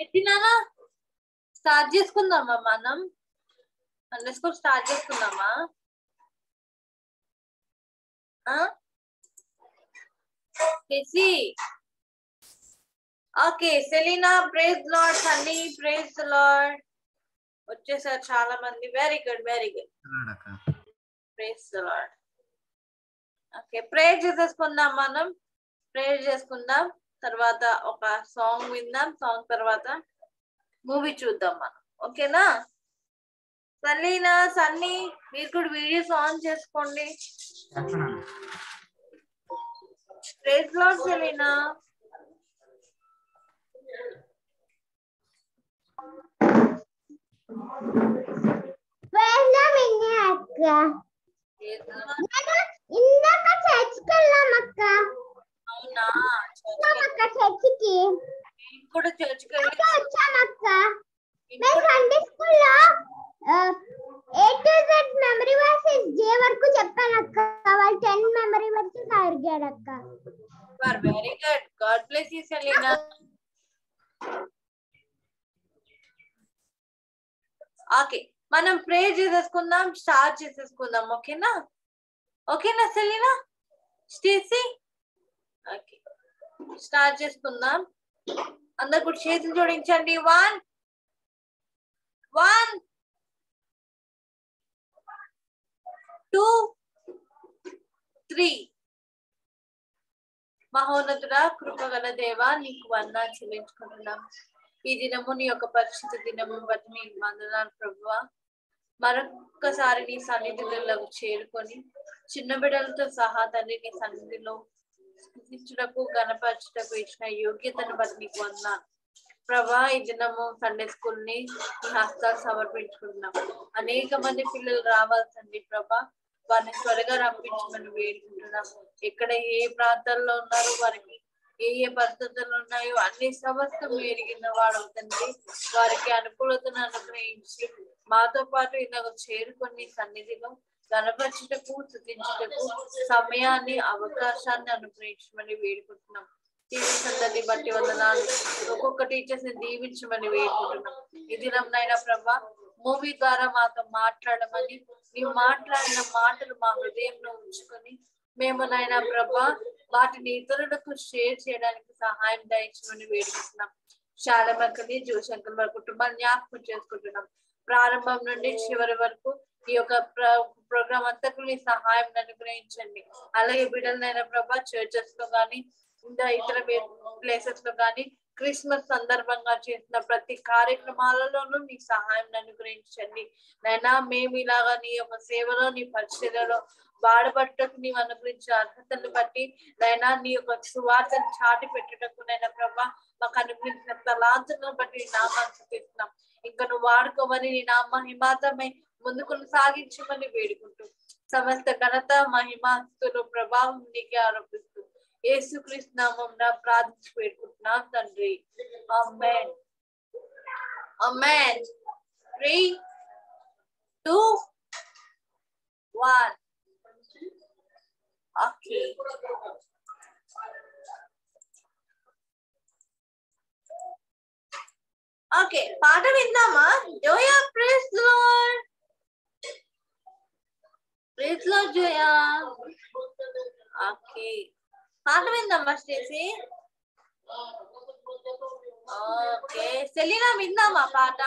ఎత్తినానా start చేసుకుందామా మనం Sunday school start చేసుకుందామా కేసి okay Selena praise Lord Sunny praise Lord వచ్చేసారు చాలా మంది వెరీ గుడ్ వెరీ గుడ్ అక్క ప్రేజ్ లార్డ్ ఓకే ప్రేర్ చేసేసుకుందాం మనం ప్రేర్ చేసుకుందాం తర్వాత ఒక సాంగ్ విందాం సాంగ్ తర్వాత మూవీ చూద్దాం మనం ఓకేనా సలీనా సన్నీ మీరు కూడా వీడియోస్ ఆన్ చేసుకోండి చేస్తున్నాను ప్రేజ్ లార్డ్ సెలీనా వెళ్ళాం ఇంకే అక్క నేను ఇందాక చర్చికి వెళ్ళాం అక్క అవునా వెళ్ళాం అక్క చర్చికి నేను కూడా చర్చికి వెళ్ళి అక్క వచ్చాం అక్క మేము సండే స్కూల్లో A to Z memory verses J వరకు చెప్పాను అక్క వాళ్ళు టెన్ మెమరీ వర్సెస్ అడిగారు అక్క very good God bless you Selena okay మనం ప్రే చేసేసుకుందాం స్టార్ట్ చేసేసుకుందాం ఓకేనా ఓకేనా సెలీనా స్టేసీ ఓకే స్టార్ట్ చేసుకుందాం అందరు కూడా చేతులు జోడించండి వన్ వన్ టూ త్రీ మహోన్నతుడా కృపగల దేవా నీకు వందా చెల్లించుకుంటున్నాం ఈ దినము నీ యొక్క పరిశుద్ధ దినము బట్టి నీకు వందనాలు ప్రభువా మరొక్కసారి నీ సన్నిధిలో చేరుకొని చిన్న బిడ్డలతో సహా తండ్రి నీ సన్నిధిలో స్థుతించుటకు గణపరచుటకు ఇచ్చిన యోగ్యతను బట్టి నీకు వందనాలు ప్రభా ఈ దినము సండే స్కూల్ ని నీ హస్తాలు సమర్పించుకుంటున్నాం అనేక మంది పిల్లలు రావాల్సింది ప్రభా వారిని త్వరగా రప్పించమని వేడుకుంటున్నాం ఎక్కడ ఏ ప్రాంతాల్లో ఉన్నారో వారికి ఏ ఏ పరిస్థితులు ఉన్నాయో అన్ని సమస్తం ఎరిగిన వాడు తండ్రి వారికి అనుకూలతను అనుగ్రహించి మాతో పాటు ఇలా చేరుకొని సన్నిధిలో గణపరచుటకు స్థుతించుటకు సమయాన్ని అవకాశాన్ని అనుగ్రహించమని వేడుకుంటున్నాం టీచర్స్ అందరినీ బట్టి వందనాలు ఒక్కొక్క టీచర్స్ ని దీవించమని వేడుకుంటున్నాం ఈ దినం నైనా ప్రభా మూవీ ద్వారా మాతో మాట్లాడమని నీవు మాట్లాడిన మాటలు మా హృదయంలో ఉంచుకొని మేము నాయన ప్రభా వాటిని ఇతరులకు షేర్ చేయడానికి సహాయం దయచమని వేడుకుంటున్నాం శాలమక్కని జోశంకర్ వారి కుటుంబాన్ని జ్ఞాపకం చేసుకుంటున్నాం ప్రారంభం నుండి చివరి వరకు ఈ యొక్క ప్రోగ్రామ్ అంతకు నీ సహాయం అనుగ్రహించండి అలాగే బిడ్డలైన ప్రభా చర్చెస్ లో గానీ ఇంకా ఇతర ప్లేసెస్ లో గానీ క్రిస్మస్ సందర్భంగా చేసిన ప్రతి కార్యక్రమాలలోనూ నీ సహాయం అనుగ్రహించండి నైనా మేము ఇలాగా నీ యొక్క సేవలో నీ పరిచయలో వాడబట్టకు నీవు అనుగ్రహించిన అర్హతను బట్టి నైనా నీ యొక్క సువార్తను చాటి పెట్టుటకు నైనా ప్రభా మాకు అనుగ్రహించిన తలాంతులను బట్టి నీ నామాన్ని చూపిస్తున్నాం ఇంకా నువ్వు వాడుకోమని నీ నామ హిమాతమై ముందుకు సాగించమని వేడుకుంటూ సమస్త ఘనత మహిమాస్తులు ప్రభావం నీకే ఆరోపిస్తూ యేసుక్రీస్తు నామం ప్రార్థించి వేడుకుంటున్నాం తండ్రి amen amen three two one okay okay పాట విందామా Zoya praise Lord praise Lord Zoya okay పాట విందామా స్టేసీ ఓకే సెలీనా విందామా పాట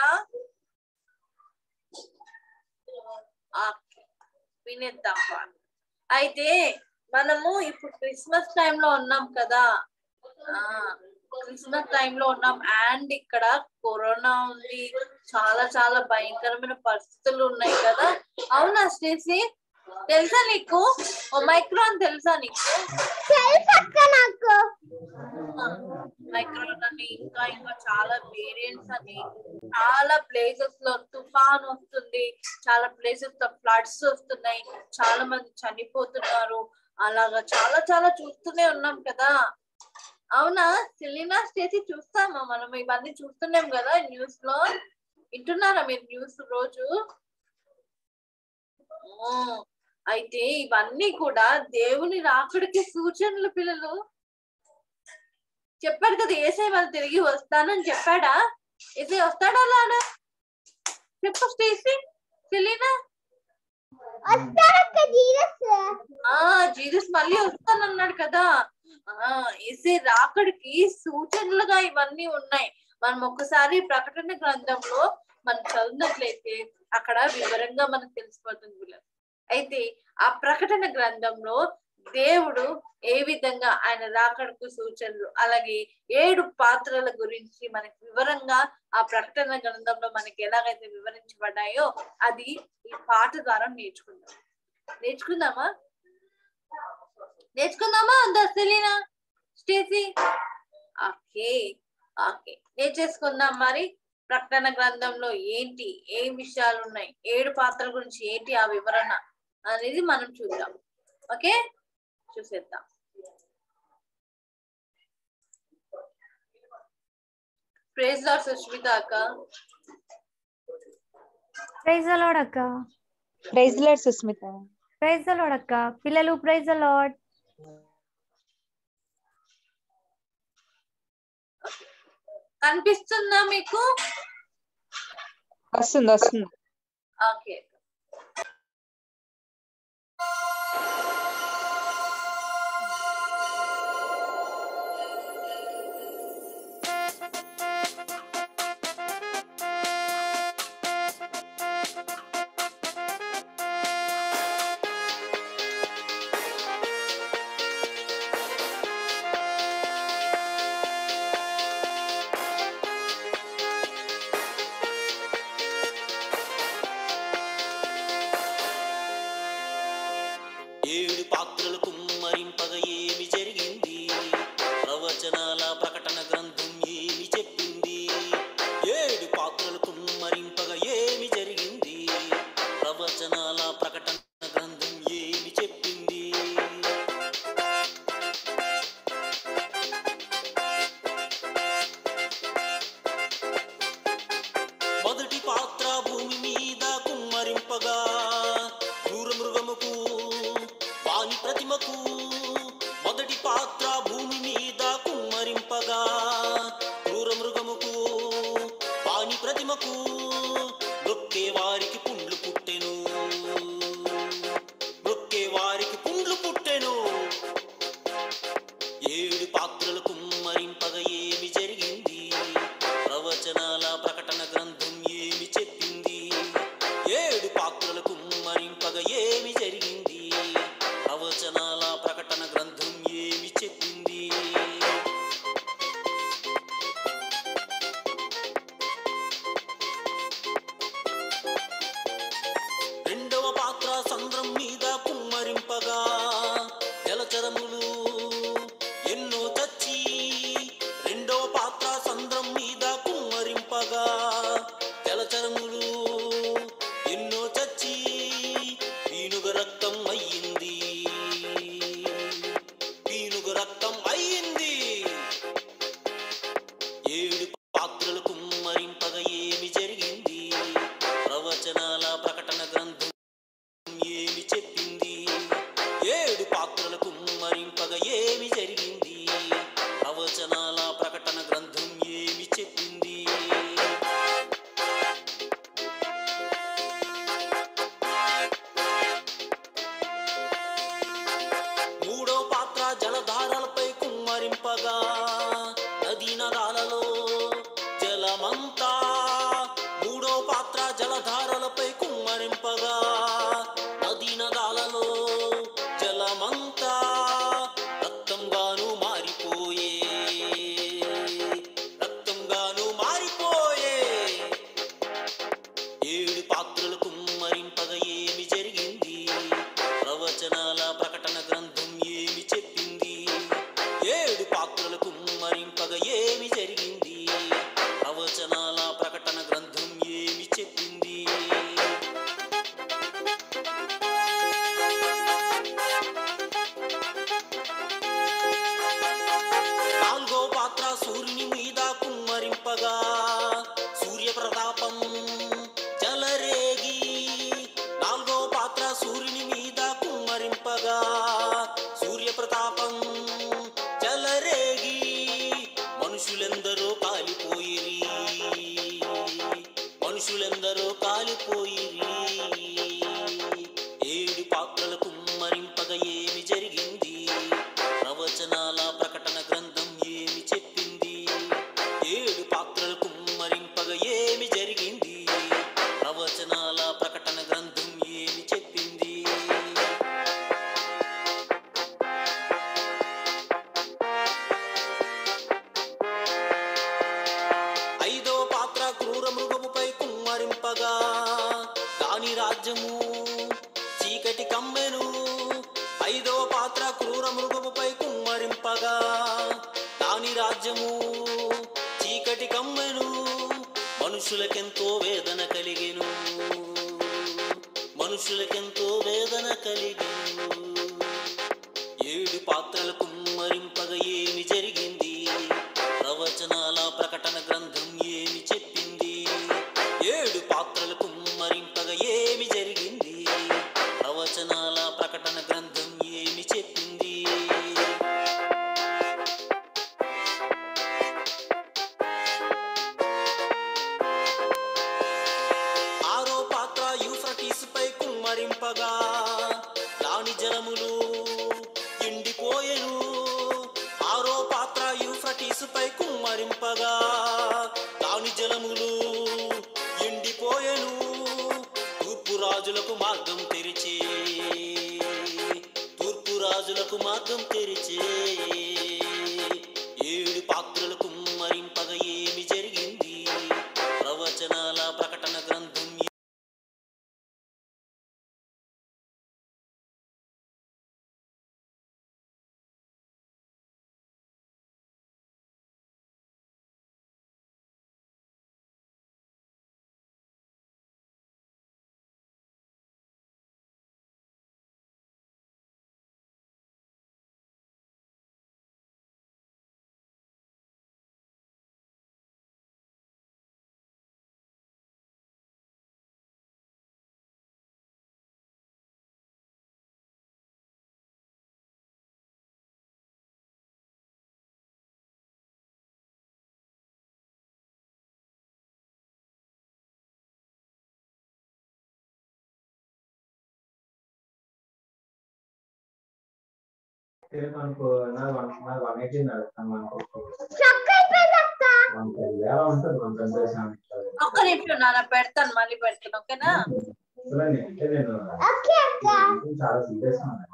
ఓకే వినేద్దాం పాట అయితే మనము ఇప్పుడు క్రిస్మస్ టైంలో ఉన్నాం కదా ఆ క్రిస్మస్ టైంలో ఉన్నాం అండ్ ఇక్కడ కరోనా ఉంది చాలా చాలా భయంకరమైన పరిస్థితులు ఉన్నాయి కదా అవునా స్టేసీ తెలుసా నీకు మైక్రోన్ తెలుసా నీకు తెలుసు అక్క నాకు మైక్రోన్ అని ఇంకా ఇంకా చాలా వేరియంట్స్ అని చాలా ప్లేసెస్ లో తుఫాన్ వస్తుంది చాలా ప్లేసెస్ లో ఫ్లడ్స్ వస్తున్నాయి చాలా మంది చనిపోతున్నారు అలాగా చాలా చాలా చూస్తూనే ఉన్నాం కదా అవునా సిలినా స్టేసి చూస్తామా మనం ఇవన్నీ చూస్తున్నాం కదా న్యూస్ లో వింటున్నారా మీరు న్యూస్ రోజు ఓ, అయితే ఇవన్నీ కూడా దేవుని రాకుడికి సూచనలు పిల్లలు చెప్పాడు కదా ఏసై వాళ్ళు తిరిగి వస్తానని చెప్పాడా ఇది వస్తాడా లాడా చెప్పు స్టేసీ సెలీనా వస్తాడక్క జీసస్ ఆ జీసస్ మళ్ళీ వస్తానన్నాడు కదా ఆ ఇసే రాకడికి సూచనలుగా ఇవన్నీ ఉన్నాయి మనం ఒక్కసారి ప్రకటన గ్రంథంలో మనం చదివినట్లయితే అక్కడ వివరంగా మనకు తెలిసిపోతుంది పిల్లలు అయితే ఆ ప్రకటన గ్రంథంలో దేవుడు ఏ విధంగా ఆయన రాకడకు సూచనలు అలాగే ఏడు పాత్రల గురించి మనకి వివరంగా ఆ ప్రకటన గ్రంథంలో మనకి ఎలాగైతే వివరించబడ్డాయో అది ఈ పాట ద్వారా నేర్చుకుందాం నేర్చుకుందామా నేర్చుకుందామా అందరు సెలీనా స్టేసీ ఓకే ఓకే నేర్చేసుకుందాం మరి ప్రకటన గ్రంథంలో ఏంటి ఏం విషయాలు ఉన్నాయి ఏడు పాత్రల గురించి ఏంటి ఆ వివరణ అనేది మనం చూద్దాం ఓకే చూసేద్దాం ప్రేజ్ లాడ్ సుష్మిత అక్క ప్రైజ్ అలాడ్ అక్క ప్రైజ్ లాడ్ సుస్మిత ప్రైజ్ అలాడ్ అక్క పిల్లలు ప్రైజ్ అలాడ్ కనిపిస్తుందా మీకు వస్తుంది వస్తుంది ఓకే ఏడు పాత్రలు కుమ్మరింపగ ఏమి జరిగింది ప్రవచనాల ప్రకటన గ్రంథం ఏమి చెప్పింది ఏడు పాత్రలు కుమ్మరింపగ ఏమి జరిగింది ప్రవచనాల ప్రకటన గ్రంథం ఏమి చెప్పింది మొదటి పాత్ర భూమి మీద కుమ్మరింపగా క్రూర మృగముకు వాని ప్రతిమకు మొదటి పాత్ర భూమి మీద కుమ్మరింపగా క్రూర మృగముకు వాని ప్రతిమకు నొక్కే వారికి పుండ్లు పుట్టెను నొక్కే వారికి పుండ్లు పుట్టెను ఏడు పాత్రలు కుమ్మరింపగ ఏమి జరిగింది ప్రవచనాల ప్రకటన గ్రంథం ఏమి చెప్పింది ఏడు పాత్రలు కుమ్మరింపగ ఏమి జరిగింది ప్రవచనాల ప్రకటన గ్రంథం ఏమి చెప్పింది రెండవ పాత్ర సంద్రం మీద కుమ్మరింపగా జలచరములు ఎన్నో చచ్చి రెండవ పాత్ర సంద్రం మీద కుమ్మరింపగా జలచరములు ఎన్నో చచ్చి పీనుగ రక్తం అయ్యింది పీనుగ రక్తం అయ్యింది ఏడు పాత్రలు కుమ్మరింపగ ఏమి జరిగింది ప్రవచనాల ప్రకటన గ్రంథం ఏమి చెప్పింది ఏడు పాత్రలు కుమ్మరింపగ ఏమి జరిగింది ప్రవచనాల ప్రకటన గ్రంథం ఏమి చెప్పింది మూడో పాత్ర జలధారలపై కుమ్మరింపగా నదీ నదాలలో జలమంతా మూడో పాత్ర జలధారలపై కుమ్మరింపగా నదీ నదాలలో జలమంతా రక్తంగాను మారిపోయే రక్తంగాను మారిపోయే ఏడు పాత్రలు కుమ్మరింపగ ఏమి జరిగింది ప్రవచనాల ప్రకటన గ్రంథం ఏమి చెప్పింది ఏడు పాత్రలు కుమ్మరింపగ ఏమి జరిగింది ప్రవచనాల ప్రకటన గ్రంథం ఏమి చెప్పింది నాలుగో పాత్ర సూర్యుని మీద కుమ్మరింపగా సూర్య ప్రతాపం చలరేగి నాలుగో పాత్ర సూర్యుని మీద కుమ్మరింపగా సూర్య ప్రతాపం చలరేగి మనుషులెందరో కాలిపోయిరి చీకటి కమ్మెను మనుషులకెంతో వేదన కలిగెను మనుషులకెంతో వేదన కలిగెను ఏడు పాత్రలు కుమ్మరింపగ ఏమి జరిగింది ప్రవచనాల ప్రకటన గ్రంథం ఏమి చెప్పింది ఏడు పాత్రలు కుమ్మరింపగ ఏమి జరిగింది ప్రవచనాల ప్రకటన గ్రంథం ఏమి చెప్పింది ఆరో పాత్ర యూఫ్రటీస్ పై కుమ్మరింపగా దాని జలములు ఎండిపోయెను ఆరో పాత్ర యూఫ్రటీస్ పై కుమ్మరింపగా దాని జలములు ఎండిపోయెను తూర్పు రాజులకు మార్గం తెరిచే తూర్పు రాజులకు మార్గం తెరిచే ఏడు పాత్రలు కుమ్మరింపగ ఏమి జరిగింది ప్రవచనాల ప్రకటన గ్రంథం అనుకో నాకు వన్ నాకు వన్ ఎయిటీ నడుస్తాను మనకు స్ట్రక్ అయిపోయింది అక్క వన్ ఎలా ఉంటుంది వన్ ట్వంటీ ఒక్క నిమిషం నాన్న పెడతాను మళ్ళీ పెడతాను ఓకేనా చూడండి అంటే నేను ఓకే అక్క చాలా సీరియస్ ఉన్నాను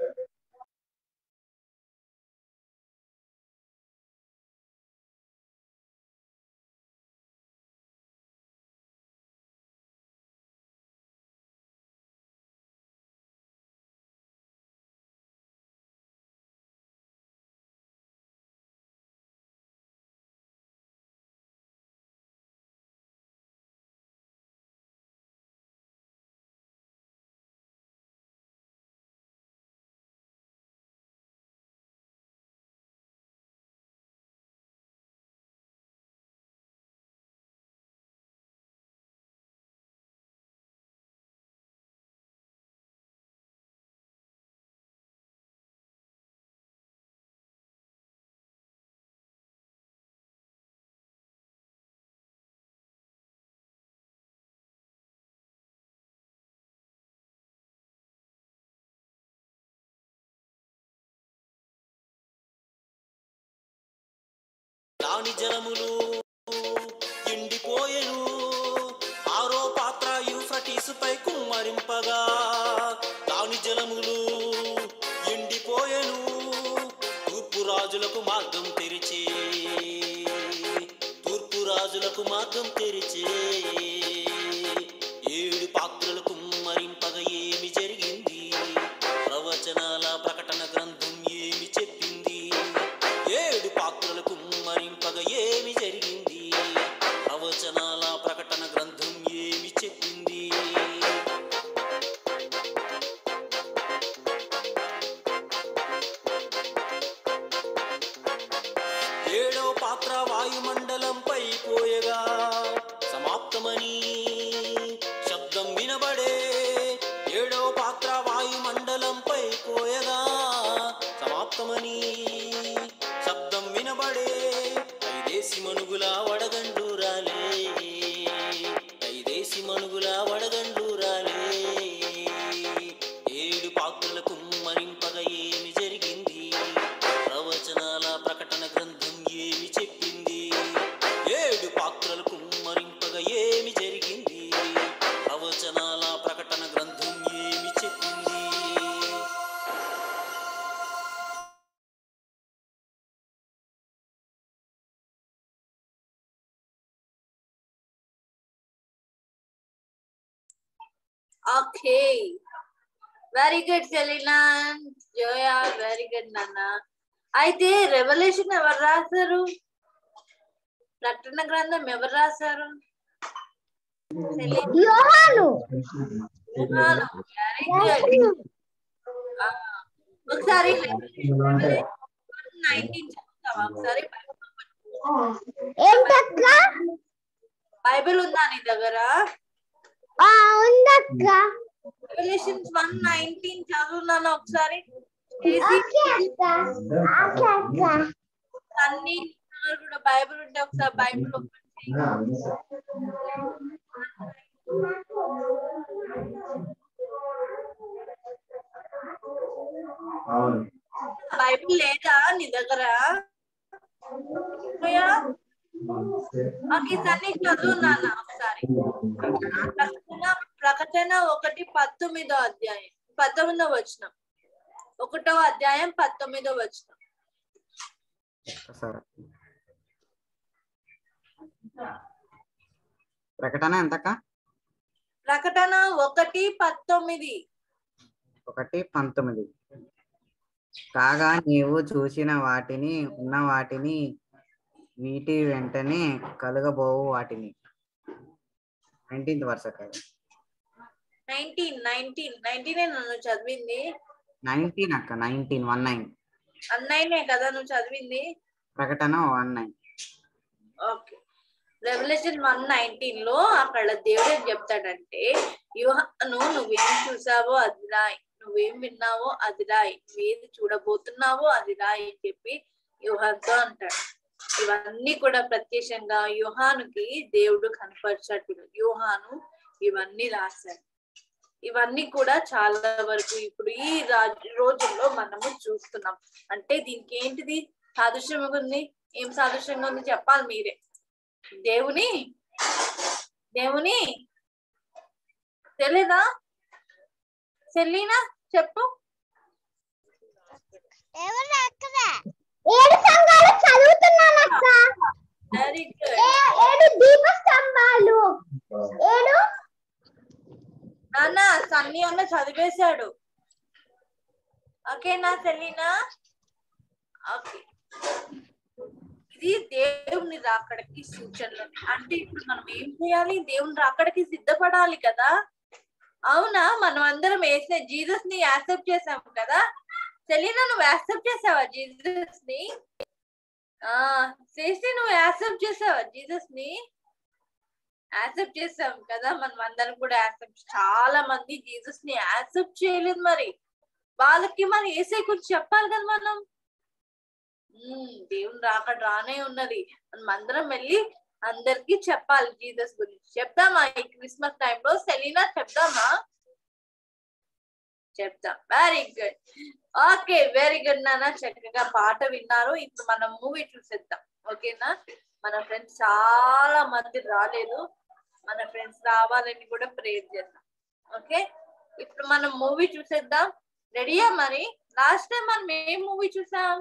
దాని జలములు ఎండిపోయెను ఆరో పాత్ర యూఫ్రటీస్ పై కుమ్మరింపగా దాని జలములు ఎండిపోయెను తూర్పు రాజులకు మార్గం తెరిచే తూర్పు రాజులకు మార్గం తెరిచే ఏడు పాత్రలు కుమ్మరింపగ ఏమి జరిగింది ప్రవచనాల ప్రకటన గ్రంథం ఏమి చెప్పింది ఏడు పాత్రలు కుమ్మరింపగ ఏమి జరిగింది ప్రవచనాల ప్రకటన గ్రంథం ఏమి చెప్పింది ఏడో పాత్ర వాయుమండలంపై పోయగా సమాప్తమని శబ్దం వినబడే ఏడో పాత్ర వాయుమండలంపై పోయగా సమాప్తమని శబ్దం వినబడే ఐదేసి మనుగుల వడగండూరాలే ఐదేసి మనుగుల వడగండూరాలే ఏడు పాత్రలకు మరింపగ ఏమి జరిగింది ప్రవచనాల ప్రకటన గ్రంథం ఏమి చెప్పింది ఏడు పాత్రలకు మరింపగ ఏమి జరిగింది ప్రవచనాల ప్రకటన గ్రంథం ఏమి చెప్పింది okay very good Selena Zoya very good నాన్న అయితే రెవల్యూషన్ ఎవరు రాశారు ప్రకటన గ్రంథం ఎవరు రాశారు సెలీనా. యోహాను యోహాను. Very good. ఆ, ఒకసారి నైన్టీన్ చదువుతావా ఒకసారి ఏంటక్క బైబిల్ ఉందా నీ దగ్గర ఆ ఉందక్క రెవల్యూషన్స్ వన్ నైన్టీన్ చదువున్నాను ఒకసారి చేసి ఓకే అక్క ఓకే అక్క అన్ని దగ్గర కూడా బైబిల్ ఉంటే ఒకసారి బైబిల్ ఓపెన్ చేయి అవును బైబిల్ లేదా నీ దగ్గర పోయా? మాకు ఈ సన్ని చదువున్నాను ఒకసారి ప్రకటన ప్రకటన ఒకటి పంతొమ్మిదో అధ్యాయం పంతొమ్మిదో వచనం ఒకటో అధ్యాయం పంతొమ్మిదో వచనం సరే ప్రకటన ఎంతక ప్రకటన ఒకటి పంతొమ్మిది ఒకటి పంతొమ్మిది కాగా నీవు చూసిన వాటిని ఉన్న వాటిని వీటి వెంటనే కలుగబోవు వాటిని నైన్టీన్త్ వర్ష కదా నైన్టీన్ నైన్టీన్ నైన్టీనే నన్ను చదివింది నైన్టీన్ అక్క నైన్టీన్ వన్ నైన్ అన్నయ్యనే కదా నువ్వు చదివింది ప్రకటన one nine okay Revelation one nineteen లో అక్కడ దేవుడు ఏం చెప్తాడంటే యువను నువ్వేం చూసావో అది రాయి నువ్వేం విన్నావో అది రాయి నువ్వేది చూడబోతున్నావో అది రాయి అని చెప్పి యుహాన్తో అంటాడు ఇవన్నీ కూడా ప్రత్యక్షంగా యుహానుకి దేవుడు కనపరిచాడు యుహాను ఇవన్నీ రాశాడు ఇవన్నీ కూడా చాలా వరకు ఇప్పుడు ఈ రాజు రోజుల్లో మనము చూస్తున్నాం అంటే దీనికి ఏంటిది సాదృశ్యంగా ఉంది ఏం సాదృశ్యంగా ఉంది చెప్పాలి మీరే దేవుని దేవుని తెలీదా సెలీనా చెప్పు ఏడు సంఘాలు చదువుతున్నానక్క వెరీ గుడ్ ఏ- ఏడు దీప స్తంభాలు ఏడు నాన్న సన్నీ అన్న చదివేశాడు ఓకేనా సెలీనా ఓకే ఇది దేవుని రాకడకి సూచనలు అంటే ఇప్పుడు మనం ఏం చేయాలి దేవుని రాకడకి సిద్ధపడాలి కదా అవునా మనం అందరం వేసిన జీసస్ ని యాక్సెప్ట్ చేసాం కదా సెలీనా నువ్వు యాక్సెప్ట్ చేసావా జీసస్ ని ఆ చేసి నువ్వు యాక్సెప్ట్ చేసావా జీసస్ ని యాక్సెప్ట్ చేసాం కదా మనం అందరం కూడా యాక్సెప్ట్ చాలా మంది జీసస్ ని యాక్సెప్ట్ చేయలేదు మరి వాళ్ళకి మరి ఏసై గురించి చెప్పాలి కదా మనం ఉమ్, దేవుని రాకడ రానే ఉన్నది మనం అందరం వెళ్ళి అందరికి చెప్పాలి జీసస్ గురించి చెప్దామా ఈ క్రిస్మస్ టైంలో సెలీనా చెప్దామా చెప్తాం very good okay very good నాన్న చక్కగా పాట విన్నారు ఇప్పుడు మనం మూవీ చూసేద్దాం ఓకేనా మన ఫ్రెండ్స్ చాలా మంది రాలేదు మన ఫ్రెండ్స్ రావాలని కూడా ప్రేర్ చేద్దాం ఓకే ఇప్పుడు మనం మూవీ చూసేద్దాం రెడీయా మరి లాస్ట్ టైం మనం ఏం మూవీ చూసాం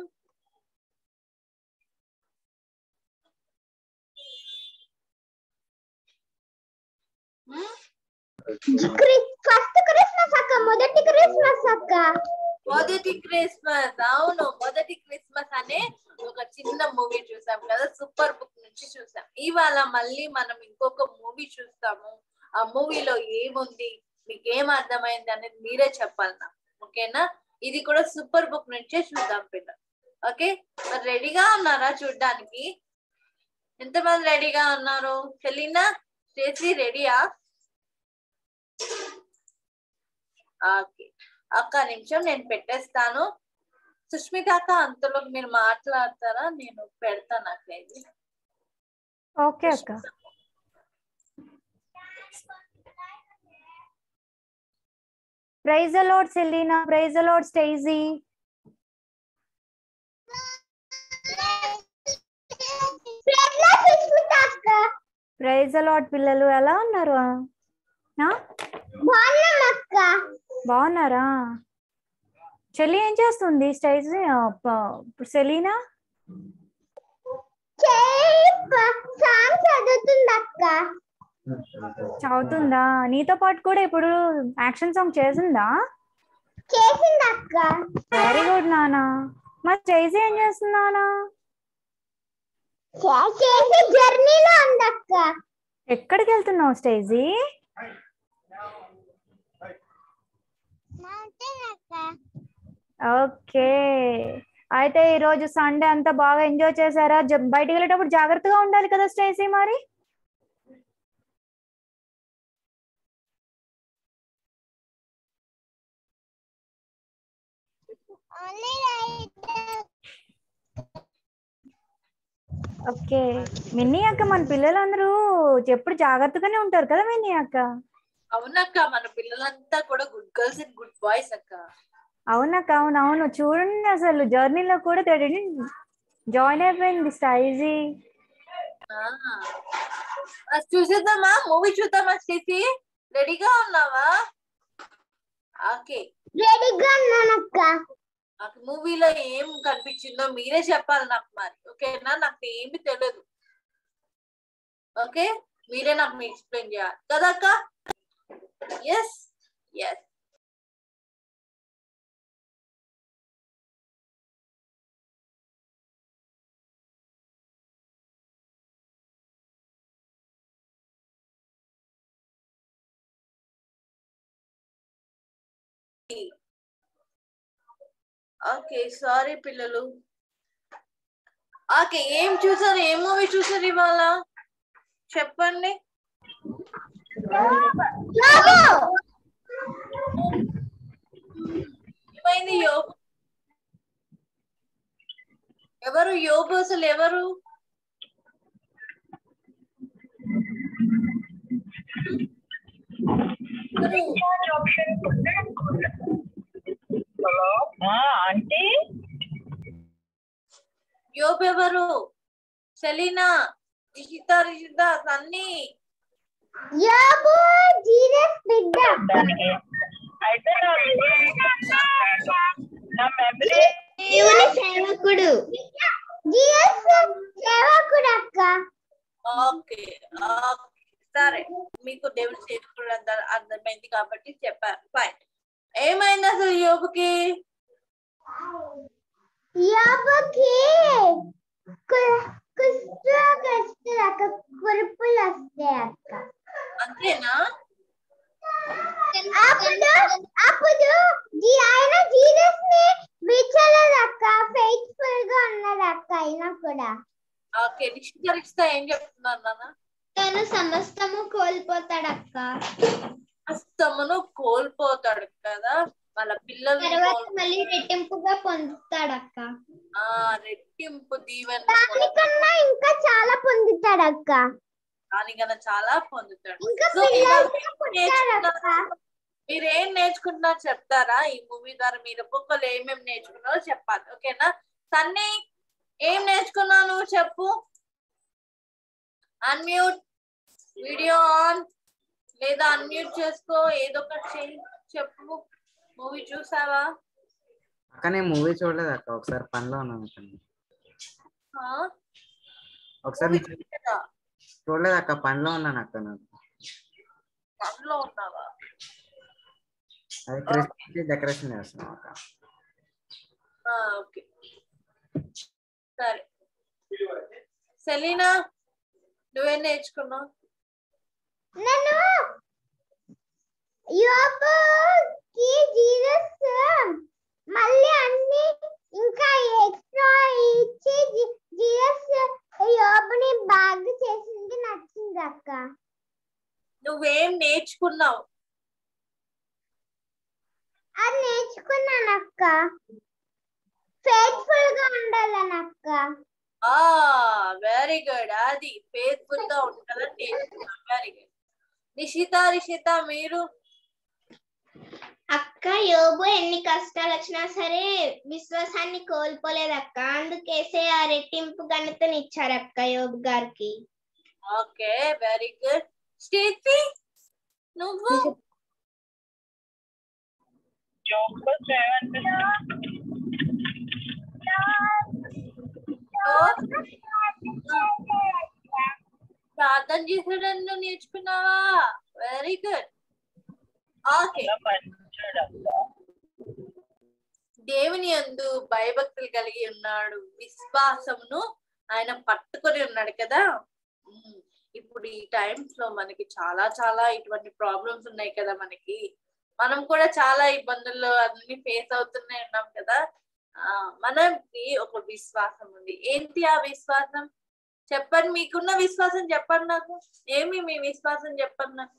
హ్మ్? ఫస్ట్ క్రిస్మస్ అక్క మొదటి క్రిస్మస్ అక్క మొదటి క్రిస్మస్ అవును మొదటి క్రిస్మస్ అనే ఒక చిన్న మూవీ చూసాం కదా సూపర్ బుక్ నుంచి చూసాం ఇవాళ మళ్ళీ మనం ఇంకొక మూవీ చూస్తాము ఆ మూవీలో ఏముంది మీకు ఏం అర్థమైంది అనేది మీరే చెప్పాలి నాకు ఓకేనా ఇది కూడా సూపర్ బుక్ నుంచే చూద్దాం పిల్ల ఓకే మరి రెడీగా ఉన్నారా చూడ్డానికి ఎంతమంది రెడీగా ఉన్నారు సెలీనా చేసి రెడీయా ఓకే అక్క నిమిషం నేను పెట్టేస్తాను సుష్మిత అక్క అంతలో మీరు మాట్లాడతారా నేను పెడతాను అక్క ఇది ఓకే అక్క praise the Lord Selena praise the Lord Stacy Prema Sushmita అక్క ప్రైజ్ అలాడ్ పిల్లలు ఎలా ఉన్నారు ఆ? బాగున్నాం అక్క బాగున్నారా చెల్లి ఏం చేస్తుంది స్టేజ్ సెలీనా సాంగ్ చదువుతుంది అక్క చదువుతుందా నీతో పాటు కూడా ఇప్పుడు యాక్షన్ సాంగ్ చేసిందా చేసింది అక్క వెరీ గుడ్ నానా మరి స్టేజీ ఏం చేస్తుంది నానా చేసి జర్నీలో ఉందక్క ఎక్కడికి వెళ్తున్నావు స్టేజీ మౌంటైన్ అక్క ఓకే అయితే ఈ రోజు సండే అంతా బాగా ఎంజాయ్ చేశారా జ- బయటికి వెళ్ళేటప్పుడు జాగ్రత్తగా ఉండాలి కదా స్టేసీ మరి ఓన్లీ ఓకే మిన్నీ అక్క మన పిల్లలందరూ ఎప్పుడు జాగ్రత్తగానే ఉంటారు కదా మిన్నీ అక్క అవునక్క మన పిల్లలంతా కూడా good girls and good boys అక్క అవునక్క అవును అవును చూడండి అసలు జర్నీలో కూడా తెలియదు జాయిన్ అయిపోయింది స్టైజీ ఆ. ఆ, చూసేద్దామా మూవీ చూద్దామా స్థితి రెడీగా ఉన్నావా ఓకే రెడీగా ఉన్నానక్క నాకు మూవీలో ఏం కనిపించిందో మీరే చెప్పాలి నాకు మరి ఓకేనా నాకు ఏమి తెలియదు ఓకే మీరే నాకు ఎక్స్ప్లెయిన్ చేయాలి కదా అక్క ఎస్ ఎస్ ఓకే సారీ పిల్లలు ఓకే ఏం చూసారు ఏం మూవీ చూసారు ఇవాళ చెప్పండి ఏమైంది యోబు ఎవరు యోబు అసలు ఎవరు ఎవరు? ఆంటీ యోబు ఎవరు సెలీనా రిషిత రిషిత సన్నీ యోబు జీసస్ బిడ్డ దానికి అయితే నా మెమరీ దేవుని సేవకుడు జీసస్ సేవకుడు అక్క ఓకే ఓకే. సరే మీకు దేవుడు సేవకుడు అంద- అర్థమైంది కాబట్టి చెప్పారు ఫైన్ ఏమైంది అసలు యోబుకి యోబుకి కు- కుష్ఠరోగం వస్తుంది అక్క కురుపులు వస్తాయి అక్క అంతేనా అప్పుడు అప్పుడు జీ- ఆయన జీసస్ ని విచ్చలేదు అక్క ఫెయిత్ఫుల్ గా ఉన్నాడు అక్క అయినా కూడా ఓకే రిషిత రిషిత ఏం చెప్తున్నారు నాన్న తను సమస్తము కోల్పోతాడక్క హస్తమును కోల్పోతాడు కదా వాళ్ళ పిల్లల్ని తర్వాత కోల్- మళ్ళీ రెట్టింపుగా పొందుతాడక్క ఆ రెట్టింపు దీవెన దానికన్నా ఇంకా చాలా పొందుతాడక్క దానికన్నా చాలా పొందుతాడు ఇంకా So, ఇలా పిల్లలు కూడా పుట్టారక్క నేర్చుకున్నారు. మీరు ఏం నేర్చుకుంటున్నారు చెప్తారా ఈ మూవీ ద్వారా మీరు ఒక్కొక్కరు ఏమేమి నేర్చుకున్నారో చెప్పాలి ఓకేనా సన్నీ ఏం నేర్చుకున్నావు నువ్వు చెప్పు అన్మ్యూట్ వీడియో ఆన్ లేదా అన్మ్యూట్ చేసుకో ఏదో ఒకటి చెయ్యి చెప్పు మూవీ చూసావా అక్క నేను మూవీ చూడలేదు అక్క ఒకసారి పనిలో ఉన్నాను అక్క నేను. ఆ? ఒకసారి Movie నేను చూడలేదా? చూడలేదు అక్క పనిలో ఉన్నాను అక్క నేను పనిలో ఉన్నావా అది క్రిస్మస్ డెకరేషన్ చేస్తున్నాం అక్క ఆ, ఓకే సరే సెలీనా నువ్వేం నేర్చుకున్నావు నన్ను యోబుకి జీసస్ మళ్ళీ అన్ని ఇంకా ఎక్స్ట్రా ఇచ్చి జీ- జీసస్ యోబుని బాగా చేసింది నచ్చింది అక్క నువ్వేం నేర్చుకున్నావు అది నేర్చుకున్నాను అక్క ఫేత్ఫుల్ గా ఉండాలని అక్క ఆ వెరీ గుడ్ అది ఫేస్బుక్ గా ఉంటుందని నేర్చుకున్నావు వెరీ గుడ్ నిషిత రిషిత మీరు అక్క యోబు ఎన్ని కష్టాలు వచ్చినా సరే విశ్వాసాన్ని కోల్పోలేదు అక్క అందుకేసే ఆ రెట్టింపు ఘనతని ఇచ్చారు అక్క యోబు గారికి ఓకే వెరీ గుడ్ స్టేఫీ నువ్వు జోక్ ఏమనిపిస్తుంది ప్రార్థన చేసడం నువ్వు నేర్చుకున్నావా వెరీ గుడ్ ఓకే మంచోడు అక్క దేవుని యందు భయభక్తులు కలిగి ఉన్నాడు విశ్వాసమును ఆయన పట్టుకొని ఉన్నాడు కదా ఉమ్, ఇప్పుడు ఈ టైమ్స్ లో మనకి చాలా చాలా ఇటువంటి ప్రాబ్లమ్స్ ఉన్నాయి కదా మనకి మనం కూడా చాలా ఇబ్బందుల్లో అన్ని ఫేస్ అవుతూనే ఉన్నాం కదా ఆ మనకి ఒక విశ్వాసం ఉంది ఏంటి ఆ విశ్వాసం చెప్పండి మీకున్న విశ్వాసం చెప్పండి నాకు ఏమి మీ విశ్వాసం చెప్పండి నాకు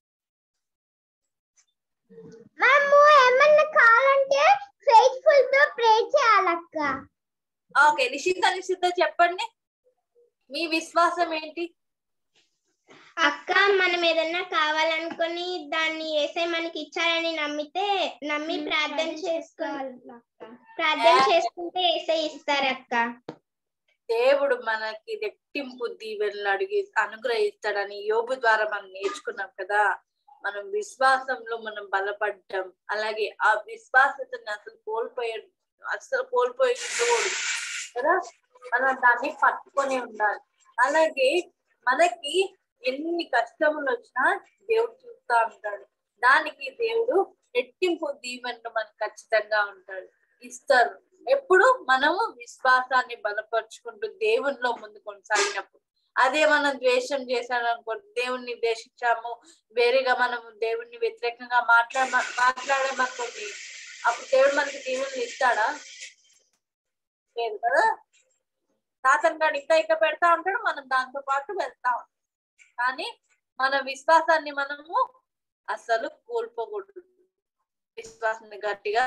మనము ఏమన్నా కావాలంటే ఫెయిత్ఫుల్ తో ప్రే చేయాలక్క ఓకే నిషిత నిషిత చెప్పండి మీ విశ్వాసం ఏంటి అక్క మనం ఏదన్నా కావాలనుకొని దాన్ని ఏసై మనకి ఇచ్చారని నమ్మితే నమ్మి ప్రార్థన చేసుకోవాలి ప్రార్థన చేసుకుంటే ఏసై ఇస్తారు అక్క దేవుడు మనకి రెట్టింపు దీవెనలు అడిగి అనుగ్రహిస్తాడని యోబు ద్వారా మనం నేర్చుకున్నాం కదా మనం విశ్వాసంలో మనం బలపడ్డం అలాగే ఆ విశ్వాసతని అసలు కోల్పోయే అసలు కోల్పోయి ఉండకూడదు కదా మనం దాన్ని పట్టుకొని ఉండాలి అలాగే మనకి ఎన్ని కష్టములు వచ్చినా దేవుడు చూస్తా ఉంటాడు దానికి దేవుడు రెట్టింపు దీవెనలు మనకు ఖచ్చితంగా ఉంటాడు ఇస్తారు ఎప్పుడు మనము విశ్వాసాన్ని బలపరుచుకుంటూ దేవునిలో ముందు కొనసాగినప్పుడు అదే మనం ద్వేషం చేశాను అనుకో దేవుణ్ణి ద్వేషించాము వేరేగా మనం దేవుణ్ణి వ్యతిరేకంగా మాట్లాడ మాట్లాడామనుకోండి అప్పుడు దేవుడు మనకి దీవెనలు ఇస్తాడా లేదు కదా సాతన్ గాడు ఇంకా ఇంకా పెడతా ఉంటాడు మనం దాంతో పాటు వెళ్తా ఉంటాం కానీ మన విశ్వాసాన్ని మనము అసలు కోల్పోకూడదు విశ్వాసాన్ని గట్టిగా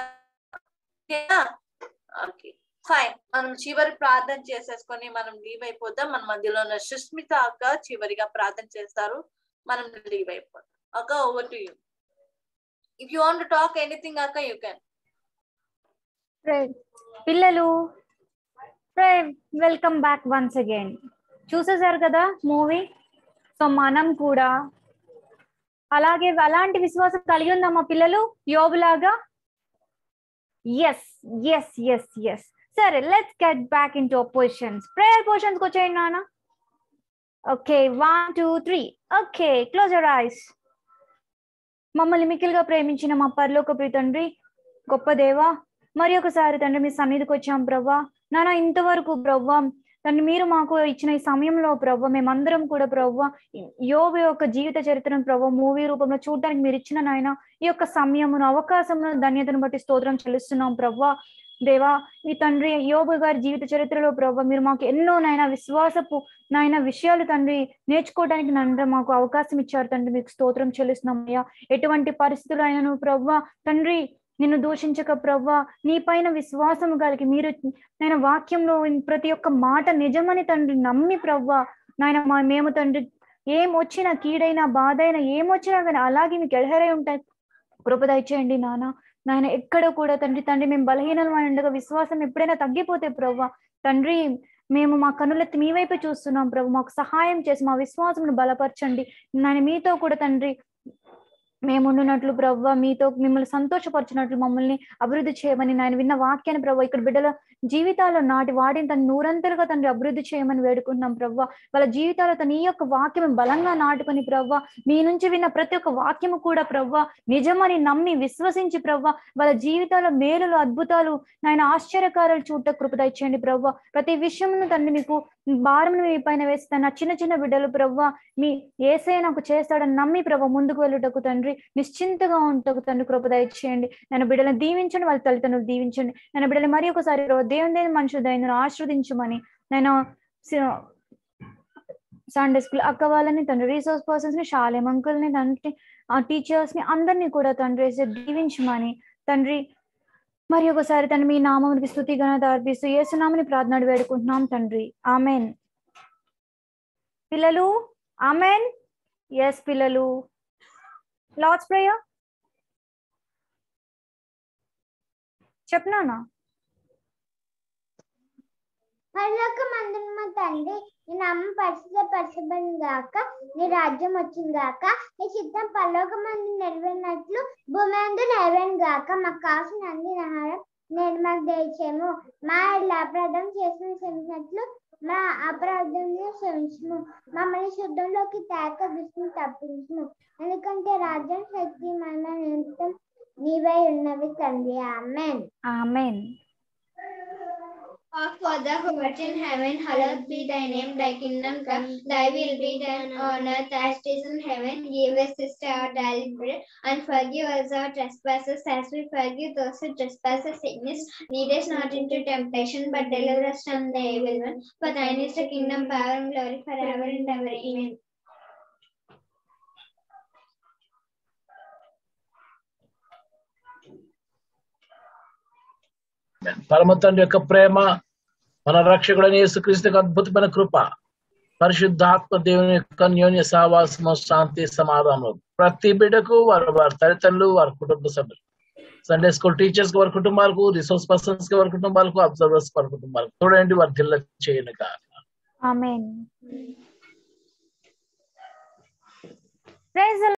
ఓకే ఫైన్ మనం చివరి ప్రార్థన చేసేసుకొని మనం లీవ్ అయిపోతాం మన మధ్యలో ఉన్న సుస్మిత అక్క చివరిగా ప్రార్థన చేస్తారు మనం లీవ్ అయిపోతాం అక్క over to you if you want talk anything అక్క యూ కెన్ Right. పిల్లలు వెల్కమ్ బ్యాక్ వన్స్ అగైన్ చూసేసారు కదా మూవీ సో మనం కూడా అలాగే అలాంటి విశ్వాసం కలిగి ఉందామా పిల్లలు యోబులాగా ఎస్ ఎస్ ఎస్ ఎస్ సరే let's get back in to positions prayer పొజిషన్స్కి వచ్చేయండి నాన్న okay one two three okay close your eyes మమ్మల్ని మిక్కిలిగా ప్రేమించిన మా పరలోక ప్రియ తండ్రి గొప్ప దేవా మరి ఒకసారి తండ్రి మీ సన్నిధికి వచ్చాం ప్రవ్వా నాన్న ఇంతవరకు ప్రవ్వా తండ్రి మీరు మాకు ఇచ్చిన ఈ సమయంలో ప్రవ్వ మేమందరం కూడా ప్రవ్వ యోబు యొక్క జీవిత చరిత్రను ప్రవ్వ మూవీ రూపంలో చూడడానికి మీరు ఇచ్చిన నాయన ఈ యొక్క సమయమును అవకాశమును ధన్యతను బట్టి స్తోత్రం చెల్లిస్తున్నాం ప్రవ్వా దేవా ఈ తండ్రి యోబు గారి జీవిత చరిత్రలో ప్రవ్వ మీరు మాకు ఎన్నో నాయన విశ్వాసపు నాయన విషయాలు తండ్రి నేర్చుకోవడానికి నండ్ర మాకు అవకాశం ఇచ్చారు తండ్రి మీకు స్తోత్రం చెల్లిస్తున్నాం అయ్యా ఎటువంటి పరిస్థితులు అయినను ప్రవ్వ తండ్రి నిన్ను దూషించక ప్రవ్వా నీ పైన విశ్వాసం కలిగి మీరు నాయన వాక్యంలో ప్రతి ఒక్క మాట నిజమని తండ్రి నమ్మి ప్రవ్వా నాయన మా మేము తండ్రి ఏం వచ్చినా కీడైనా బాధ అయినా ఏమొచ్చినా కానీ అలాగే మీకు ఎడహరై ఉంటాయి కృప దయచేయండి నాన్న నాయన ఎక్కడ కూడా తండ్రి తండ్రి మేము బలహీనమైన ఉండగా విశ్వాసం ఎప్పుడైనా తగ్గిపోతే ప్రవ్వా తండ్రి మేము మా కనులెత్తి మీ వైపే చూస్తున్నాం ప్రభు మాకు సహాయం చేసి మా విశ్వాసమును బలపరచండి నాయన మీతో కూడా తండ్రి మేము ఉండునట్లు ప్రవ్వ మీతో మిమ్మల్ని సంతోషపరచినట్లు మమ్మల్ని అభివృద్ధి చేయమని నాయన విన్న వాక్యాన్ని ప్రవ్వ ఇక్కడ బిడ్డల జీవితాల్లో నాటి వాడిని తను నూరంతలుగా తండ్రి అభివృద్ధి చేయమని వేడుకుంటున్నాం ప్రవ్వ వాళ్ళ జీవితాల్లో తన ఈ యొక్క వాక్యం బలంగా నాటుకొని ప్రవ్వ మీ నుంచి విన్న ప్రతి ఒక్క వాక్యము కూడా ప్రవ్వ నిజమని నమ్మి విశ్వసించి ప్రవ్వ వాళ్ళ జీవితాల్లో మేలులు అద్భుతాలు నాయన ఆశ్చర్యకారాలు చూడట కృపద ఇచ్చేయండి ప్రవ్వ ప్రతి విషయమును తండ్రి మీకు భారమును మీ పైన వేసి తన చిన్న చిన్న బిడ్డలు ప్రవ్వ మీ ఏసే నాకు చేస్తాడని నమ్మి ప్రభ ముందుకు వెళ్ళుటకు తండ్రి నిశ్చింతగా ఉంటకు తండ్రి కృప దయచేయండి నన్ను బిడ్డలను దీవించండి వాళ్ళ తల్లిదండ్రులు దీవించండి నన్ను బిడ్డలు మరి ఒకసారి దేవుని దేవుని మనుషులు దయను ఆశ్రవదించమని నేను సండే స్కూల్ అక్క వాళ్ళని తండ్రి రీసోర్స్ పర్సన్స్ ని శాలేం అంకుల్ని తండ్రి ఆ టీచర్స్ ని అందరినీ కూడా తండ్రి వేసి దీవించమని తండ్రి మరి ఒకసారి తండ్రి మీ నామమునికి స్థుతి ఘనత అర్పిస్తూ ఏసునామని ప్రార్థన వేడుకుంటున్నాం తండ్రి ఆమెన్ పిల్లలు ఆమెన్ ఎస్ పిల్లలు లార్డ్స్ ప్రేయర్ చెప్పనా పరలోక మందుమ తండ్రి నీ నామం పరిశుద్ధ పరచబడిన గాక నీ రాజ్యం వచ్చింది గాక నీ చిత్తం పరలోక మంది నెరవేరినట్లు భూమి అందు నెరవేరిన గాక మాకు కావాల్సిన అన్ని ఆహారం నేను మాకు దయచేము మా ఇళ్ళ అపరాధం చేసిన క్షమించినట్లు మా అపరాధం క్షమించము మమ్మల్ని శుద్ధంలోకి తేక దృష్టిని తప్పించము ఎందుకంటే రాజ్యం శక్తి మన నిమిత్తం నీవై ఉన్నవి తండ్రి amen amen Our Father who art in heaven, hallowed be thy name, thy kingdom come, thy will be done on earth as it is in heaven. Give us this day our daily bread, and forgive us our trespasses as we forgive those who trespass against us. Lead us not into temptation, but deliver us from the evil one. For thine is the kingdom, power, and glory forever and ever. Amen. పరమ తండ్రి యొక్క ప్రేమ మన రక్షకుడైన యేసుక్రీస్తుకి అద్భుతమైన కృప పరిశుద్ధాత్మ దేవుని యొక్క అన్యోన్య సహవాసము శాంతి సమాధానం ప్రతి బిడ్డకు వారి వారి తల్లిదండ్రులు వారి కుటుంబ సభ్యులు సండే స్కూల్ టీచర్స్ కి వారి కుటుంబాలకు రిసోర్స్ పర్సన్స్ కి వారి కుటుంబాలకు అబ్జర్వర్స్ వారి కుటుంబాలకు చూడండి వారి దిల్ల చేయను కాక ఆమెన్ ప్రైజ్